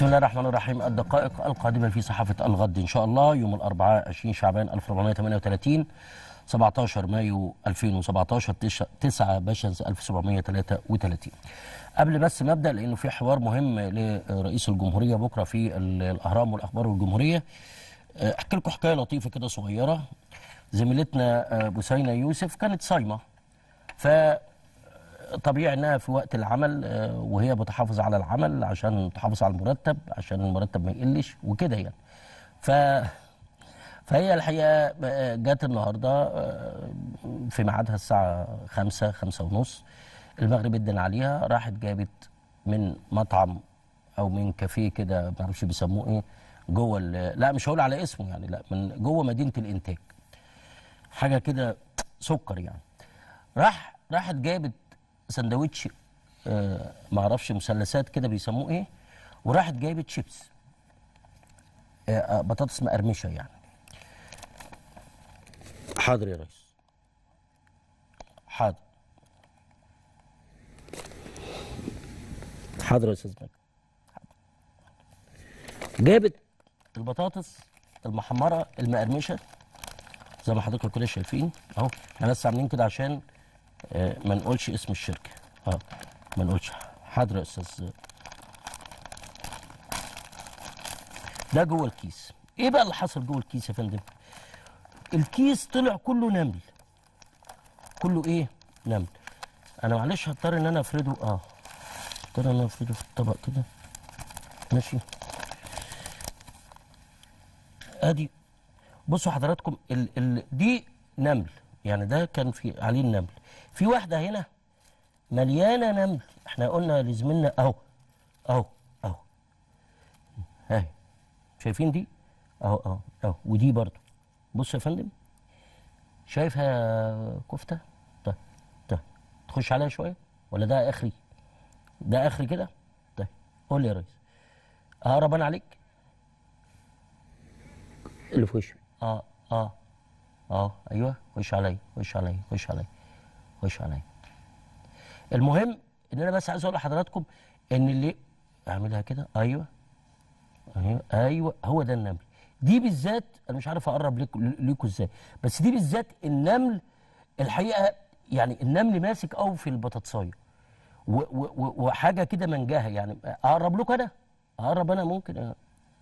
بسم الله الرحمن الرحيم الدقائق القادمة في صحافة الغد إن شاء الله يوم الأربعاء 20 شعبان 1438 17 مايو 2017 9 بشمس 1733 قبل بس ما ابدا لانه في حوار مهم لرئيس الجمهوريه بكره في الاهرام والاخبار والجمهوريه احكي لكم حكايه لطيفه كده صغيره زميلتنا بثينه يوسف كانت صايمه ف طبيعي انها في وقت العمل وهي بتحافظ على العمل عشان تحافظ على المرتب عشان المرتب ما يقلش وكده يعني ف فهي الحقيقه جت النهارده في ميعادها الساعه 5 5 ونص المغرب ادن عليها راحت جابت من مطعم او من كافيه كده ما اعرفش بيسموه ايه جوه لا مش هقول على اسمه يعني لا من جوه مدينه الانتاج حاجه كده سكر يعني راح راحت جابت سندوتش آه ما اعرفش مثلثات كده بيسموه ايه وراحت جايبه شيبس آه آه بطاطس مقرمشه يعني حاضر يا ريس حاضر حاضر يا استاذ مجد جابت البطاطس المحمره المقرمشه زي ما حضراتكم كده شايفين اهو احنا بس عاملين كده عشان آه ما نقولش اسم الشركه اه ما نقولش حاضر يا استاذ ده جوه الكيس ايه بقى اللي حصل جوه الكيس يا فندم الكيس طلع كله نمل كله ايه نمل انا معلش هضطر ان انا افرده اه هضطر ان انا افرده في الطبق كده ماشي ادي بصوا حضراتكم ال ال دي نمل يعني ده كان في عليه النمل في واحده هنا مليانه نمل احنا قلنا لزميلنا اهو اهو اهو اهي شايفين دي اهو اهو اهو ودي برضو بص يا فندم شايفها كفته ده ده تخش عليها شويه ولا ده اخري ده اخري كده طيب قول لي يا ريس اقرب انا عليك اللي في وشي اه اه اه ايوه خش عليا خش عليا خش عليا خش عليا المهم ان انا بس عايز اقول لحضراتكم ان اللي اعملها كده ايوه ايوه ايوه هو ده النمل دي بالذات انا مش عارف اقرب ليكم ليكم ازاي بس دي بالذات النمل الحقيقه يعني النمل ماسك قوي في البطاطسايه وحاجه كده منجاها يعني اقرب لكم انا اقرب انا ممكن أ...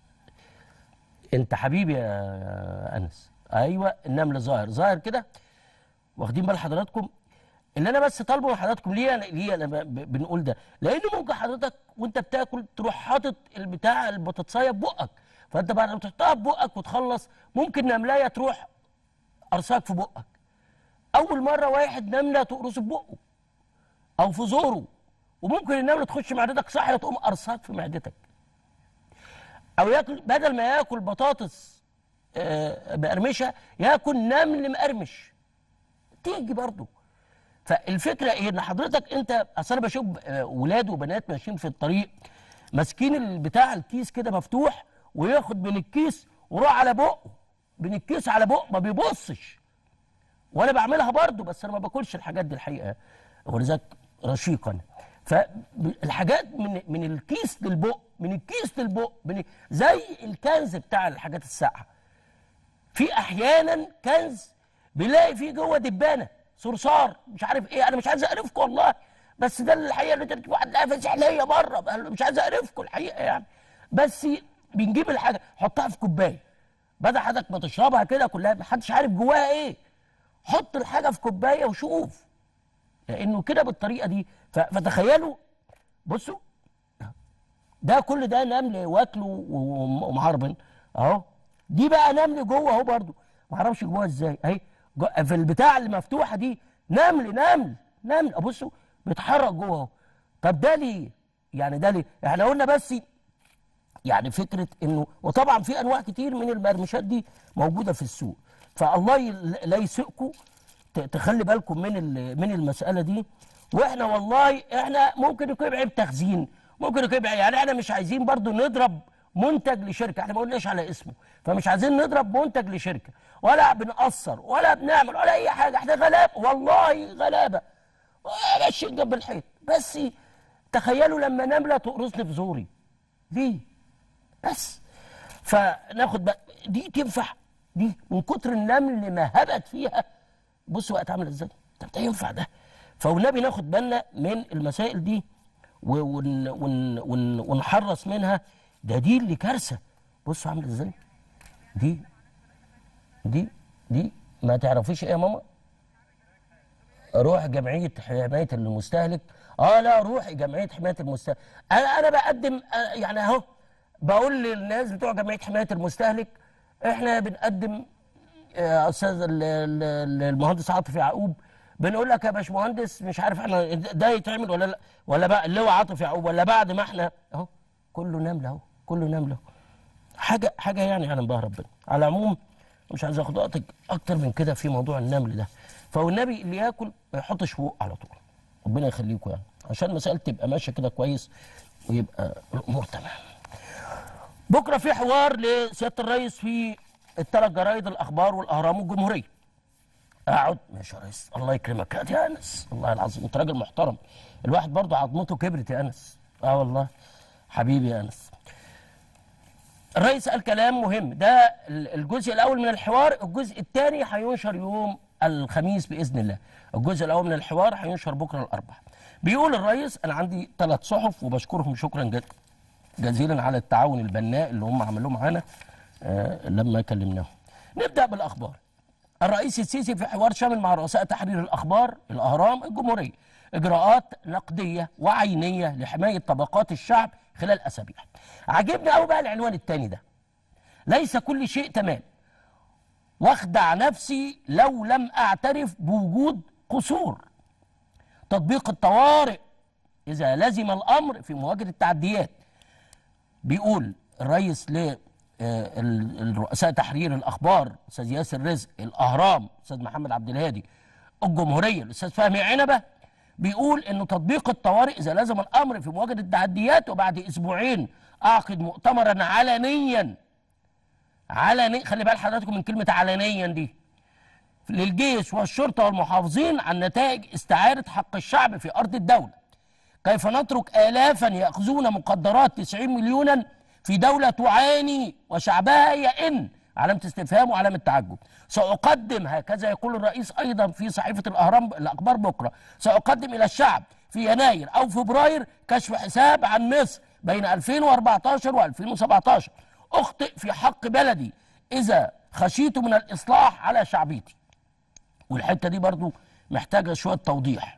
انت حبيبي يا انس ايوه النمل ظاهر ظاهر كده واخدين بال حضراتكم اللي انا بس طالبه من حضراتكم ليه أنا ليه انا بنقول ده لان ممكن حضرتك وانت بتاكل تروح حاطط البتاع البطاطسايه ببقك فانت بعد ما تحطها في بقك وتخلص ممكن نملايه تروح قرصاك في بقك اول مره واحد نمله تقرصه في بقه او في زوره وممكن النمله تخش معدتك صحرا تقوم قرصاك في معدتك او ياكل بدل ما ياكل بطاطس آه مقرمشه ياكل نمل مقرمش تيجي برضه فالفكره ايه ان حضرتك انت اصل انا بشوف ولاد وبنات ماشيين في الطريق ماسكين بتاع الكيس كده مفتوح وياخد من الكيس ويروح على بقه من الكيس على بقه ما بيبصش وانا بعملها برضه بس انا ما باكلش الحاجات دي الحقيقه ولذلك رشيقا فالحاجات من من الكيس للبق من الكيس للبق من زي الكنز بتاع الحاجات الساقعه في احيانا كنز بيلاقي فيه جوه دبانه صرصار مش عارف ايه انا مش عايز اقرفكم والله بس ده الحقيقه اللي انت واحد لقى سحليه بره مش عايز اقرفكم الحقيقه يعني بس بنجيب الحاجه حطها في كوبايه بدل حضرتك ما تشربها كده كلها محدش عارف جواها ايه حط الحاجه في كوبايه وشوف لانه كده بالطريقه دي فتخيلوا بصوا ده كل ده نمل واكله ومعربن اهو دي بقى نمل جوه اهو برضو ما اعرفش جواها ازاي اهي في البتاع اللي مفتوحه دي نمل نمل نمل بصوا بيتحرك جوه اهو طب ده ليه؟ يعني ده ليه؟ احنا قلنا بس يعني فكره انه وطبعا في انواع كتير من المرمشات دي موجوده في السوق فالله لا يسئكم تخلي بالكم من من المساله دي واحنا والله احنا ممكن يكون عيب تخزين ممكن يكون يعني احنا مش عايزين برضو نضرب منتج لشركه احنا ما قلناش على اسمه فمش عايزين نضرب منتج لشركه ولا بنقصر ولا بنعمل ولا اي حاجه احنا غلابه والله غلابه ماشيين جنب الحيط بس تخيلوا لما نمله تقرصني في زوري ليه؟ بس فناخد بقى دي تنفع دي من كتر النمل ما هبت فيها بص وقت عامل ازاي طب ده ينفع ده فوالنبي ناخد بالنا من المسائل دي و- ون ون ون ونحرص منها ده دي اللي كارثه بصوا عامل ازاي دي دي دي ما تعرفيش ايه يا ماما روح جمعيه حمايه المستهلك اه لا روح جمعيه حمايه المستهلك انا انا بقدم آه، يعني اهو بقول للناس بتوع جمعيه حمايه المستهلك احنا بنقدم يا استاذ ال- ال- ال- المهندس عاطف يعقوب بنقول لك يا باشمهندس مش عارف احنا ده يتعمل ولا لا ولا بقى اللي هو عاطف يعقوب ولا بعد ما احنا اهو كله نمله اهو كله نمله حاجه حاجه يعني يعلم بها ربنا على العموم مش عايز اخد وقتك اكتر من كده في موضوع النمل ده فالنبي اللي ياكل ما يحطش فوق على طول ربنا يخليكم يعني عشان المسائل تبقى ماشيه كده كويس ويبقى الامور تمام بكره في حوار لسياده الرئيس في الثلاث جرايد الاخبار والاهرام والجمهوريه اقعد ماشي يا ريس الله يكرمك هات يا انس والله العظيم انت راجل محترم الواحد برضه عظمته كبرت يا انس اه والله حبيبي يا انس الرئيس قال كلام مهم ده الجزء الاول من الحوار الجزء الثاني هينشر يوم الخميس باذن الله الجزء الاول من الحوار هينشر بكره الاربعاء بيقول الرئيس انا عندي ثلاث صحف وبشكرهم شكرا جد جزيلا على التعاون البناء اللي هم عملوه معانا آه لما كلمناهم نبدا بالاخبار الرئيس السيسي في حوار شامل مع رؤساء تحرير الاخبار الاهرام الجمهوريه اجراءات نقديه وعينيه لحمايه طبقات الشعب خلال اسابيع عجبني قوي بقى العنوان الثاني ده ليس كل شيء تمام واخدع نفسي لو لم اعترف بوجود قصور تطبيق الطوارئ اذا لزم الامر في مواجهه التعديات بيقول الرئيس ل آه، ال- الرؤساء تحرير الاخبار استاذ ياسر رزق الاهرام استاذ محمد عبد الهادي الجمهوريه الاستاذ فهمي عنبه بيقول انه تطبيق الطوارئ اذا لزم الامر في مواجهه التحديات وبعد اسبوعين اعقد مؤتمرا علنيا علني خلي بال حضراتكم من كلمه علنيا دي للجيش والشرطه والمحافظين عن نتائج استعاده حق الشعب في ارض الدوله كيف نترك آلافا يأخذون مقدرات 90 مليونا في دولة تعاني وشعبها يئن علامة استفهام وعلامة تعجب سأقدم هكذا يقول الرئيس أيضا في صحيفة الأهرام الأخبار بكرة سأقدم إلى الشعب في يناير أو فبراير كشف حساب عن مصر بين 2014 و2017 أخطئ في حق بلدي إذا خشيت من الإصلاح على شعبيتي والحتة دي برضو محتاجة شوية توضيح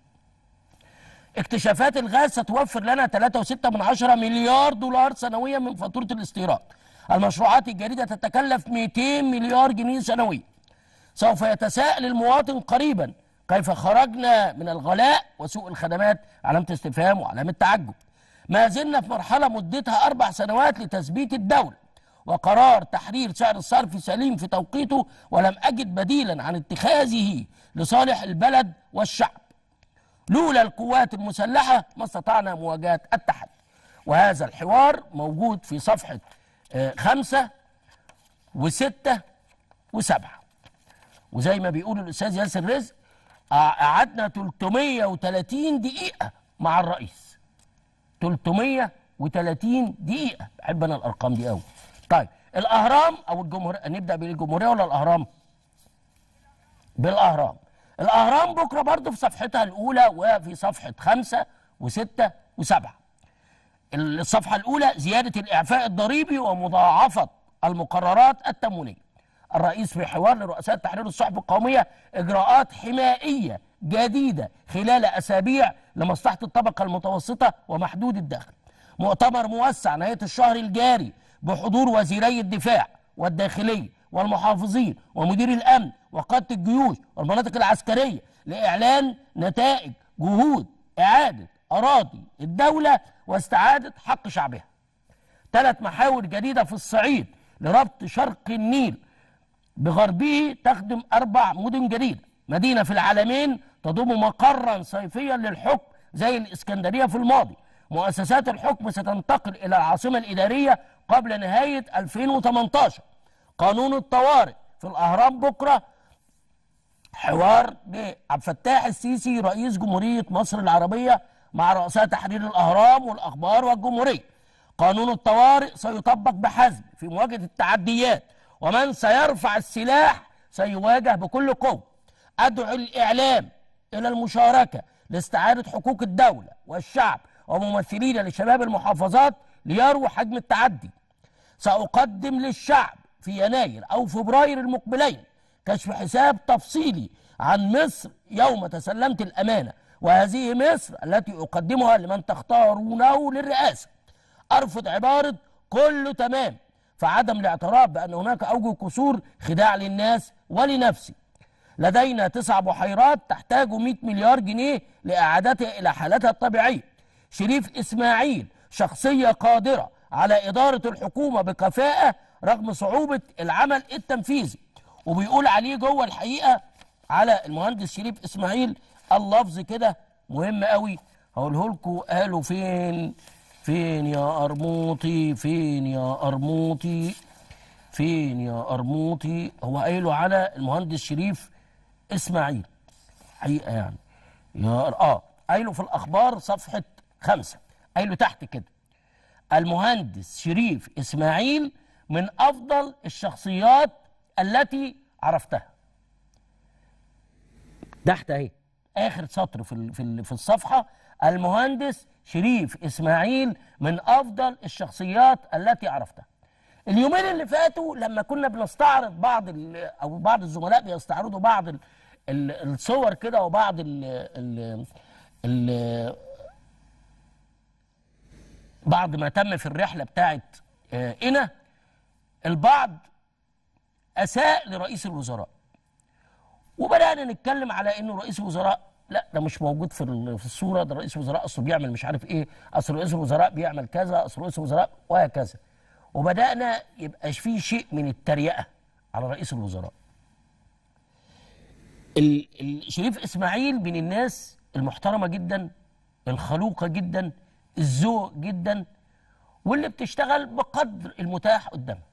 اكتشافات الغاز ستوفر لنا 3.6 من عشرة مليار دولار سنويا من فاتورة الاستيراد المشروعات الجديدة تتكلف 200 مليار جنيه سنويا سوف يتساءل المواطن قريبا كيف خرجنا من الغلاء وسوء الخدمات علامة استفهام وعلامة تعجب ما زلنا في مرحلة مدتها أربع سنوات لتثبيت الدولة وقرار تحرير سعر الصرف سليم في توقيته ولم أجد بديلا عن اتخاذه لصالح البلد والشعب لولا القوات المسلحة ما استطعنا مواجهة التحدي وهذا الحوار موجود في صفحة آه، خمسة وستة وسبعة وزي ما بيقول الأستاذ ياسر رزق آه، قعدنا 330 دقيقة مع الرئيس 330 دقيقة بحب أنا الأرقام دي قوي طيب الأهرام أو الجمهورية نبدأ بالجمهورية ولا الأهرام؟ بالأهرام الأهرام بكرة برضو في صفحتها الأولى وفي صفحة خمسة وستة وسبعة الصفحة الأولى زيادة الإعفاء الضريبي ومضاعفة المقررات التموينية الرئيس في حوار لرؤساء تحرير الصحف القومية إجراءات حمائية جديدة خلال أسابيع لمصلحة الطبقة المتوسطة ومحدود الدخل مؤتمر موسع نهاية الشهر الجاري بحضور وزيري الدفاع والداخلية والمحافظين ومدير الأمن وقادة الجيوش والمناطق العسكرية لإعلان نتائج جهود إعادة أراضي الدولة واستعادة حق شعبها ثلاث محاور جديدة في الصعيد لربط شرق النيل بغربه تخدم أربع مدن جديدة مدينة في العالمين تضم مقرا صيفيا للحكم زي الإسكندرية في الماضي مؤسسات الحكم ستنتقل إلى العاصمة الإدارية قبل نهاية 2018 قانون الطوارئ في الأهرام بكرة حوار بعبد الفتاح السيسي رئيس جمهورية مصر العربية مع رؤساء تحرير الأهرام والأخبار والجمهورية قانون الطوارئ سيطبق بحزم في مواجهة التعديات ومن سيرفع السلاح سيواجه بكل قوة أدعو الإعلام إلى المشاركة لاستعادة حقوق الدولة والشعب وممثلين لشباب المحافظات ليروا حجم التعدي سأقدم للشعب في يناير أو فبراير المقبلين كشف حساب تفصيلي عن مصر يوم تسلمت الأمانة وهذه مصر التي أقدمها لمن تختارونه للرئاسة أرفض عبارة كله تمام فعدم الاعتراف بأن هناك أوجه قصور خداع للناس ولنفسي لدينا تسع بحيرات تحتاج 100 مليار جنيه لإعادتها إلى حالتها الطبيعية شريف إسماعيل شخصية قادرة على إدارة الحكومة بكفاءة رغم صعوبة العمل التنفيذي وبيقول عليه جوه الحقيقة على المهندس شريف إسماعيل اللفظ كده مهم قوي هقوله لكم قالوا فين فين يا أرموطي فين يا أرموطي فين يا أرموطي هو قايله على المهندس شريف إسماعيل حقيقة يعني يا اه قايله في الأخبار صفحة خمسة قايله تحت كده المهندس شريف إسماعيل من أفضل الشخصيات التي عرفتها تحت اهي اخر سطر في ال- في ال- في الصفحه المهندس شريف اسماعيل من افضل الشخصيات التي عرفتها اليومين اللي فاتوا لما كنا بنستعرض بعض ال- او بعض الزملاء بيستعرضوا بعض ال- ال- الصور كده وبعض ال ال ال بعض ما تم في الرحله بتاعت آه، إنا البعض اساء لرئيس الوزراء وبدانا نتكلم على انه رئيس الوزراء لا ده مش موجود في ال- في الصوره ده رئيس الوزراء اصله بيعمل مش عارف ايه اصل رئيس الوزراء بيعمل كذا اصل رئيس الوزراء وهكذا وبدانا يبقى في شيء من التريقه على رئيس الوزراء ال- ال- شريف اسماعيل من الناس المحترمه جدا الخلوقه جدا الذوق جدا واللي بتشتغل بقدر المتاح قدامها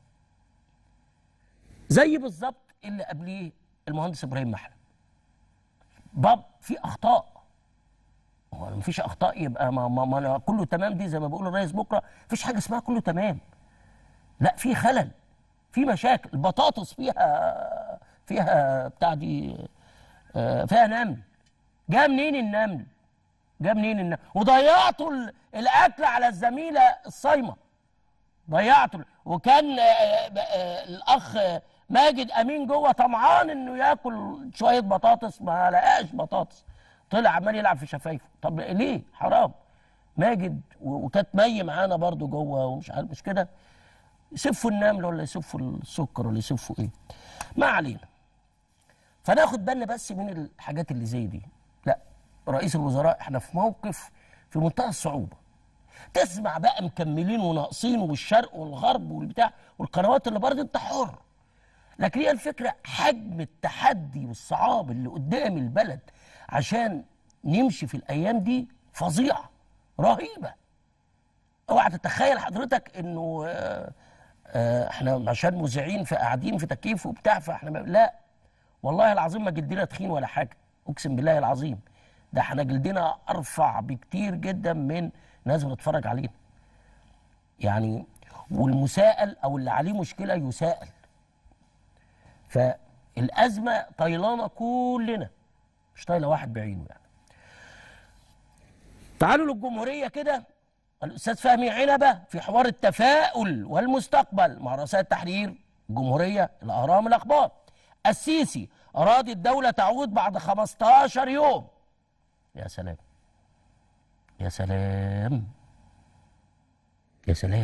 زي بالظبط اللي قبليه المهندس ابراهيم محلب باب في اخطاء هو ما فيش اخطاء يبقى ما, ما, ما أنا كله تمام دي زي ما بيقول الرئيس بكره مفيش حاجه اسمها كله تمام لا في خلل في مشاكل البطاطس فيها فيها بتاع دي آه، فيها نمل جاء منين النمل جاء منين النمل وضيعتوا ال- الاكل على الزميله الصايمه ضيعته وكان آه، آه، الاخ آه، ماجد امين جوه طمعان انه ياكل شويه بطاطس ما لقاش بطاطس طلع عمال يلعب في شفايفه طب ليه حرام ماجد و- وكانت مي معانا برضو جوه ومش عارف مش كده يسفوا النمل ولا يسفوا السكر ولا يسفوا ايه ما علينا فناخد بالنا بس من الحاجات اللي زي دي لا رئيس الوزراء احنا في موقف في منتهى الصعوبه تسمع بقى مكملين وناقصين والشرق والغرب والبتاع والقنوات اللي برضه انت حر لكن هي الفكره حجم التحدي والصعاب اللي قدام البلد عشان نمشي في الايام دي فظيعه رهيبه اوعى تتخيل حضرتك انه آه، آه، احنا عشان مذيعين فقاعدين في تكييف وبتاع فاحنا ما- لا والله العظيم ما جلدنا تخين ولا حاجه اقسم بالله العظيم ده احنا جلدنا ارفع بكتير جدا من ناس بتتفرج علينا يعني والمسائل او اللي عليه مشكله يسائل فالازمه طايلانا كلنا مش طايله واحد بعينه يعني تعالوا للجمهوريه كده الاستاذ فهمي عنبه في حوار التفاؤل والمستقبل مع رؤساء التحرير الجمهوريه الاهرام الاخبار السيسي اراد الدوله تعود بعد 15 يوم يا سلام يا سلام يا سلام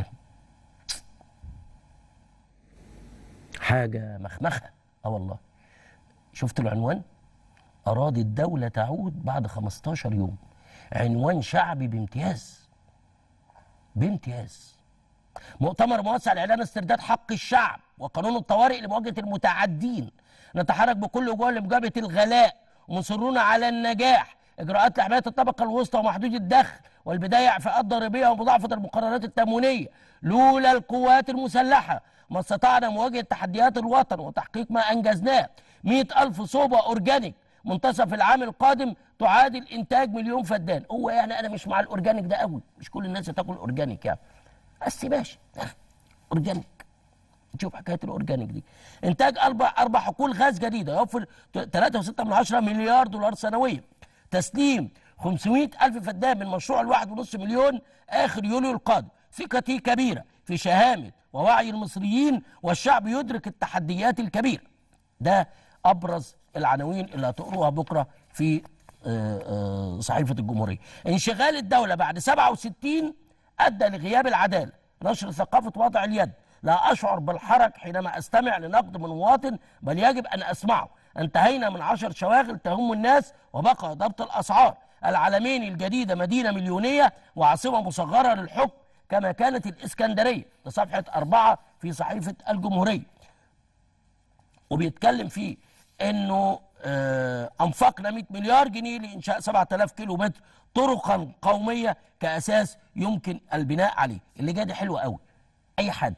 حاجه مخمخه اه والله شفت العنوان اراد الدوله تعود بعد 15 يوم عنوان شعبي بامتياز بامتياز مؤتمر موسع لاعلان استرداد حق الشعب وقانون الطوارئ لمواجهه المتعدين نتحرك بكل جهد لمجابهه الغلاء ومصرون على النجاح اجراءات لحمايه الطبقه الوسطى ومحدود الدخل والبدايه اعفاءات ضريبيه ومضاعفه المقررات التموينيه لولا القوات المسلحه ما استطعنا مواجهه تحديات الوطن وتحقيق ما انجزناه 100 ألف صوبة أورجانيك منتصف العام القادم تعادل إنتاج مليون فدان هو يعني أنا مش مع الأورجانيك ده قوي مش كل الناس هتاكل أورجانيك يعني بس ماشي اورجانيك تشوف حكايه الاورجانيك دي انتاج اربع اربع حقول غاز جديده يوفر 3.6 مليار دولار سنويا تسليم 500 ألف فدان من مشروع الواحد ونص مليون آخر يوليو القادم ثقتي كبيرة في شهامة ووعي المصريين والشعب يدرك التحديات الكبيرة ده أبرز العناوين اللي هتقروها بكرة في آه، آه، صحيفة الجمهورية انشغال الدولة بعد 67 أدى لغياب العدالة نشر ثقافة وضع اليد لا أشعر بالحرج حينما أستمع لنقد من مواطن بل يجب أن أسمعه انتهينا من عشر شواغل تهم الناس وبقى ضبط الأسعار العلمين الجديدة مدينة مليونية وعاصمة مصغرة للحكم كما كانت الإسكندرية لصفحة أربعة في صحيفة الجمهورية وبيتكلم فيه أنه آه، أنفقنا 100 مليار جنيه لإنشاء 7000 كيلو متر طرقا قومية كأساس يمكن البناء عليه اللي جاي ده حلو قوي أي حد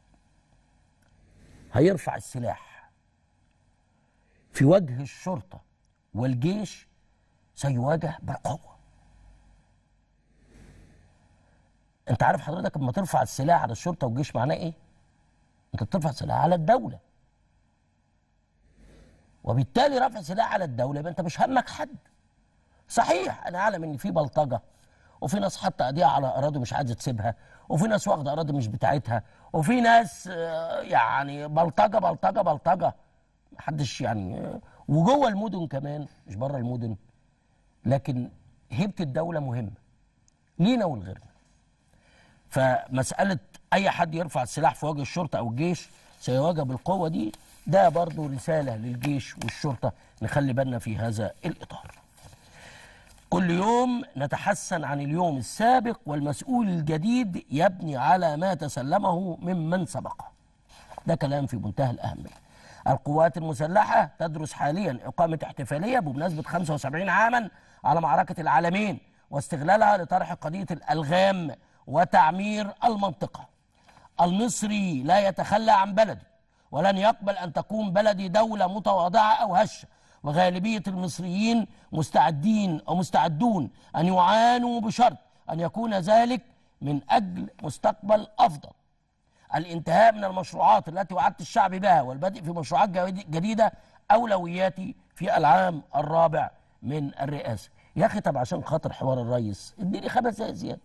هيرفع السلاح في وجه الشرطة والجيش سيواجه بالقوة انت عارف حضرتك لما ترفع السلاح على الشرطة والجيش معناه ايه انت بترفع السلاح على الدولة وبالتالي رفع السلاح على الدولة يبقى انت مش همك حد صحيح انا اعلم ان في بلطجة وفي ناس حاطه ايديها على اراضي مش عايزه تسيبها وفي ناس واخده اراضي مش بتاعتها وفي ناس آه، يعني بلطجه بلطجه بلطجه محدش يعني آه، وجوه المدن كمان مش بره المدن لكن هيبه الدوله مهمه لينا ولغيرنا فمساله اي حد يرفع السلاح في وجه الشرطه او الجيش سيواجه بالقوه دي ده برضه رساله للجيش والشرطه نخلي بالنا في هذا الاطار كل يوم نتحسن عن اليوم السابق والمسؤول الجديد يبني على ما تسلمه ممن سبقه ده كلام في منتهى الأهمية القوات المسلحة تدرس حاليا إقامة احتفالية بمناسبة 75 عاما على معركة العالمين واستغلالها لطرح قضية الألغام وتعمير المنطقة المصري لا يتخلى عن بلده ولن يقبل أن تكون بلدي دولة متواضعة أو هشة وغالبية المصريين مستعدين أو مستعدون أن يعانوا بشرط أن يكون ذلك من أجل مستقبل أفضل الانتهاء من المشروعات التي وعدت الشعب بها والبدء في مشروعات جديدة أولوياتي في العام الرابع من الرئاسة يا أخي طب عشان خاطر حوار الرئيس اديني خمس دقايق زيادة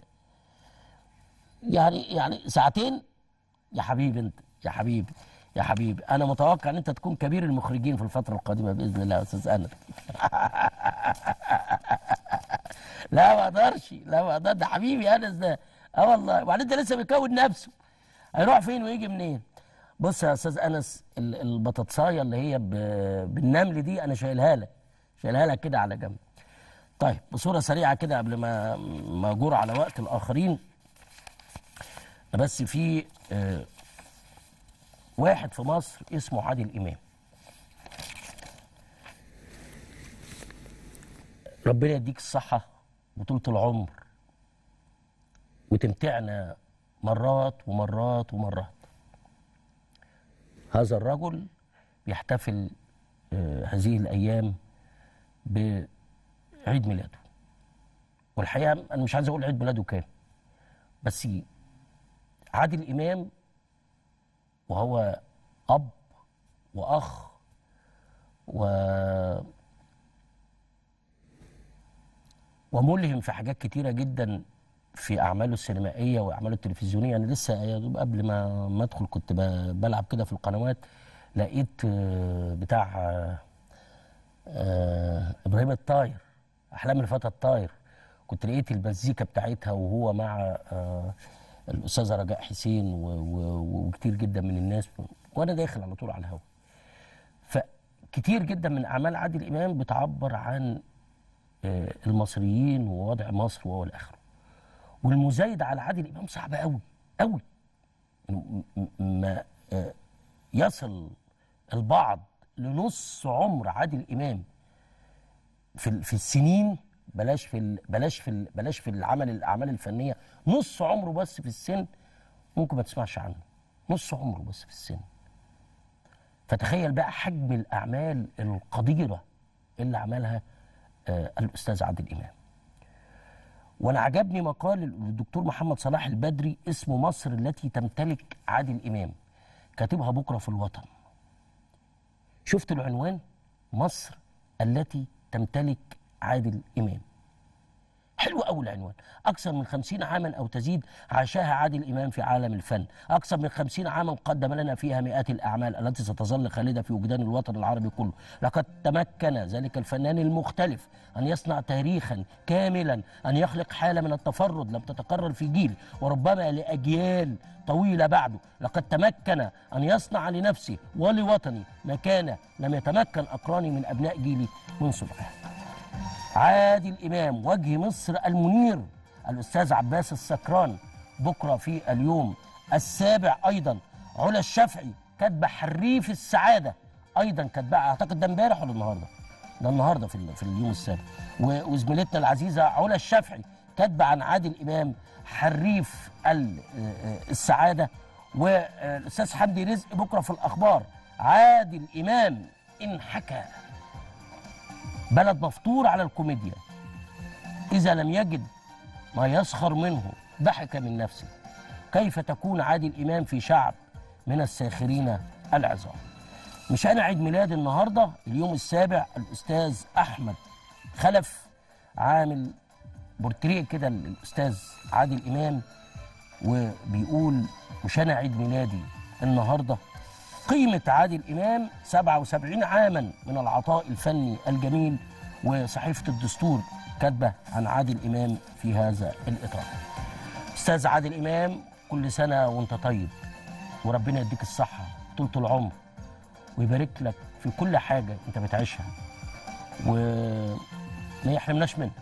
يعني يعني ساعتين يا حبيبي انت يا حبيبي يا حبيبي انا متوقع ان انت تكون كبير المخرجين في الفتره القادمه باذن الله يا استاذ انس لا ما اقدرش لا ما اقدرش ده حبيبي انس ده اه والله وبعدين ده لسه بيكون نفسه هيروح فين ويجي منين بص يا استاذ انس البطاطسايه اللي هي بالنمل دي انا شايلها لك شايلها لك كده على جنب طيب بصوره سريعه كده قبل ما ما اجور على وقت الاخرين بس في آه، واحد في مصر اسمه عادل امام ربنا يديك الصحه وطولة العمر وتمتعنا مرات ومرات ومرات هذا الرجل بيحتفل آه، هذه الايام بعيد ميلاده والحقيقه انا مش عايز اقول عيد ميلاده كام بس عادل امام وهو أب وأخ و وملهم في حاجات كتيرة جدا في أعماله السينمائية وأعماله التلفزيونية أنا لسه يا دوب قبل ما ما أدخل كنت بلعب كده في القنوات لقيت آه، بتاع آه، إبراهيم الطاير أحلام الفتى الطاير كنت لقيت المزيكا بتاعتها وهو مع آه، الاستاذه رجاء حسين وكتير جدا من الناس وانا داخل على طول على الهواء فكتير جدا من اعمال عادل امام بتعبر عن آه، المصريين ووضع مصر وهو الاخر والمزايده على عادل امام صعبه قوي قوي ما آه، يصل البعض لنص عمر عادل امام في في السنين بلاش في بلاش في بلاش في العمل الاعمال الفنيه نص عمره بس في السن ممكن ما تسمعش عنه نص عمره بس في السن فتخيل بقى حجم الاعمال القديره اللي عملها آه الاستاذ عادل امام وانا عجبني مقال للدكتور محمد صلاح البدري اسمه مصر التي تمتلك عادل امام كاتبها بكره في الوطن شفت العنوان مصر التي تمتلك عادل امام حلو قوي العنوان أكثر من خمسين عاما أو تزيد عاشها عادل إمام في عالم الفن أكثر من خمسين عاما قدم لنا فيها مئات الأعمال التي ستظل خالدة في وجدان الوطن العربي كله لقد تمكن ذلك الفنان المختلف أن يصنع تاريخا كاملا أن يخلق حالة من التفرد لم تتكرر في جيل وربما لأجيال طويلة بعده لقد تمكن أن يصنع لنفسه ولوطني مكانة لم يتمكن أقراني من أبناء جيلي من صنعها عادل إمام وجه مصر المنير الأستاذ عباس السكران بكرة في اليوم السابع أيضا علا الشافعي كاتبة حريف السعادة أيضا كاتبة أعتقد ده امبارح ولا النهاردة ده النهاردة في, ال- في اليوم السابع و- وزميلتنا العزيزة علا الشافعي كاتبة عن عادل إمام حريف ال- آه، السعادة والأستاذ حمدي رزق بكرة في الأخبار عادل إمام إن حكى بلد مفطور على الكوميديا إذا لم يجد ما يسخر منه ضحك من نفسه كيف تكون عادل إمام في شعب من الساخرين العظام مش أنا عيد ميلاد النهاردة اليوم السابع الأستاذ أحمد خلف عامل بورتريه كده للأستاذ عادل إمام وبيقول مش أنا عيد ميلادي النهارده قيمة عادل إمام 77 عاما من العطاء الفني الجميل وصحيفة الدستور كاتبة عن عادل إمام في هذا الإطار أستاذ عادل إمام كل سنة وأنت طيب وربنا يديك الصحة طولة العمر ويبارك لك في كل حاجة أنت بتعيشها وما يحرمناش منها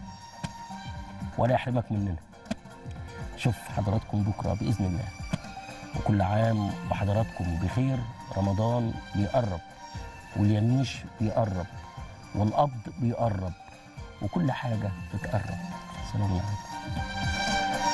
ولا يحرمك مننا شوف حضراتكم بكرة بإذن الله وكل عام وحضراتكم بخير رمضان بيقرب واليميش بيقرب والقبض بيقرب وكل حاجة بتقرب سلام عليكم